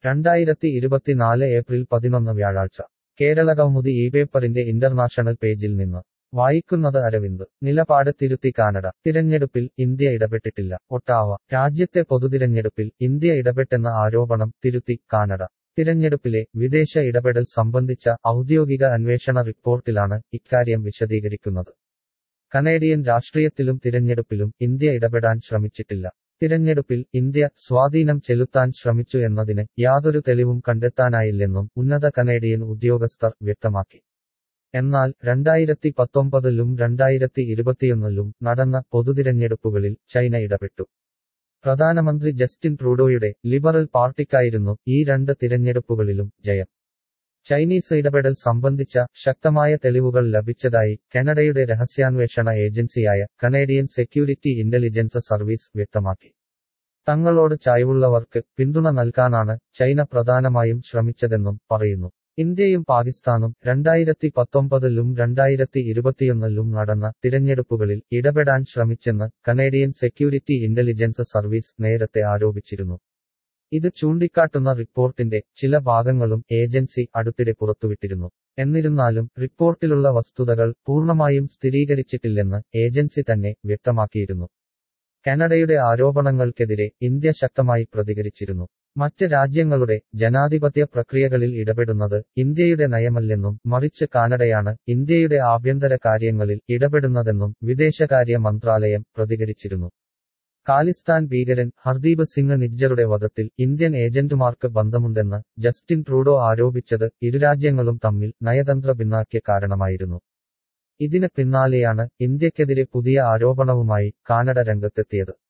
രണ്ടായിരത്തി ഇരുപത്തിനാല് ഏപ്രിൽ പതിനൊന്ന് വ്യാഴാഴ്ച കേരള കൗമുദി ഈ പേപ്പറിന്റെ ഇന്റർനാഷണൽ പേജിൽ നിന്ന് വായിക്കുന്നത് അരവിന്ദ് നിലപാട് തിരുത്തി കാനഡ തിരഞ്ഞെടുപ്പിൽ ഇന്ത്യ ഇടപെട്ടിട്ടില്ല ഒട്ടാവ രാജ്യത്തെ പൊതുതിരഞ്ഞെടുപ്പിൽ ഇന്ത്യ ഇടപെട്ടെന്ന ആരോപണം തിരുത്തി കാനഡ തിരഞ്ഞെടുപ്പിലെ വിദേശ ഇടപെടൽ സംബന്ധിച്ച ഔദ്യോഗിക അന്വേഷണ റിപ്പോർട്ടിലാണ് ഇക്കാര്യം വിശദീകരിക്കുന്നത് കനേഡിയൻ രാഷ്ട്രീയത്തിലും തിരഞ്ഞെടുപ്പിലും ഇന്ത്യ ഇടപെടാൻ ശ്രമിച്ചിട്ടില്ല തിരഞ്ഞെടുപ്പിൽ ഇന്ത്യ സ്വാധീനം ചെലുത്താൻ ശ്രമിച്ചു എന്നതിന് യാതൊരു തെളിവും കണ്ടെത്താനായില്ലെന്നും ഉന്നത കനേഡിയൻ ഉദ്യോഗസ്ഥർ വ്യക്തമാക്കി എന്നാൽ രണ്ടായിരത്തി പത്തൊമ്പതിലും രണ്ടായിരത്തി ഇരുപത്തിയൊന്നിലും നടന്ന പൊതുതിരഞ്ഞെടുപ്പുകളിൽ ചൈന ഇടപെട്ടു പ്രധാനമന്ത്രി ജസ്റ്റിൻ ട്രൂഡോയുടെ ലിബറൽ പാർട്ടിക്കായിരുന്നു ഈ രണ്ട് തിരഞ്ഞെടുപ്പുകളിലും ജയം ചൈനീസ് ഇടപെടൽ സംബന്ധിച്ച ശക്തമായ തെളിവുകൾ ലഭിച്ചതായി കനഡയുടെ രഹസ്യാന്വേഷണ ഏജൻസിയായ കനേഡിയൻ സെക്യൂരിറ്റി ഇന്റലിജൻസ് സർവീസ് വ്യക്തമാക്കി തങ്ങളോട് ചായ്വുള്ളവർക്ക് പിന്തുണ നൽകാനാണ് ചൈന പ്രധാനമായും ശ്രമിച്ചതെന്നും പറയുന്നു ഇന്ത്യയും പാകിസ്ഥാനും രണ്ടായിരത്തി പത്തൊമ്പതിലും രണ്ടായിരത്തി ഇരുപത്തിയൊന്നിലും നടന്ന തിരഞ്ഞെടുപ്പുകളിൽ ഇടപെടാൻ ശ്രമിച്ചെന്ന് കനേഡിയൻ സെക്യൂരിറ്റി ഇന്റലിജൻസ് സർവീസ് നേരത്തെ ആരോപിച്ചിരുന്നു ഇത് ചൂണ്ടിക്കാട്ടുന്ന റിപ്പോർട്ടിന്റെ ചില ഭാഗങ്ങളും ഏജൻസി അടുത്തിടെ പുറത്തുവിട്ടിരുന്നു എന്നിരുന്നാലും റിപ്പോർട്ടിലുള്ള വസ്തുതകൾ പൂർണ്ണമായും സ്ഥിരീകരിച്ചിട്ടില്ലെന്ന് ഏജൻസി തന്നെ വ്യക്തമാക്കിയിരുന്നു കാനഡയുടെ ആരോപണങ്ങൾക്കെതിരെ ഇന്ത്യ ശക്തമായി പ്രതികരിച്ചിരുന്നു മറ്റ് രാജ്യങ്ങളുടെ ജനാധിപത്യ പ്രക്രിയകളിൽ ഇടപെടുന്നത് ഇന്ത്യയുടെ നയമല്ലെന്നും മറിച്ച് കാനഡയാണ് ഇന്ത്യയുടെ ആഭ്യന്തര കാര്യങ്ങളിൽ ഇടപെടുന്നതെന്നും വിദേശകാര്യ മന്ത്രാലയം പ്രതികരിച്ചിരുന്നു ഖാലിസ്ഥാൻ ഭീകരൻ ഹർദീപ് സിംഗ് നിജ്ജറുടെ വധത്തിൽ ഇന്ത്യൻ ഏജന്റുമാർക്ക് ബന്ധമുണ്ടെന്ന് ജസ്റ്റിൻ ട്രൂഡോ ആരോപിച്ചത് ഇരുരാജ്യങ്ങളും തമ്മിൽ നയതന്ത്ര ഭിന്നാക്കിയ കാരണമായിരുന്നു ഇതിന് പിന്നാലെയാണ് ഇന്ത്യക്കെതിരെ പുതിയ ആരോപണവുമായി കാനഡ രംഗത്തെത്തിയത്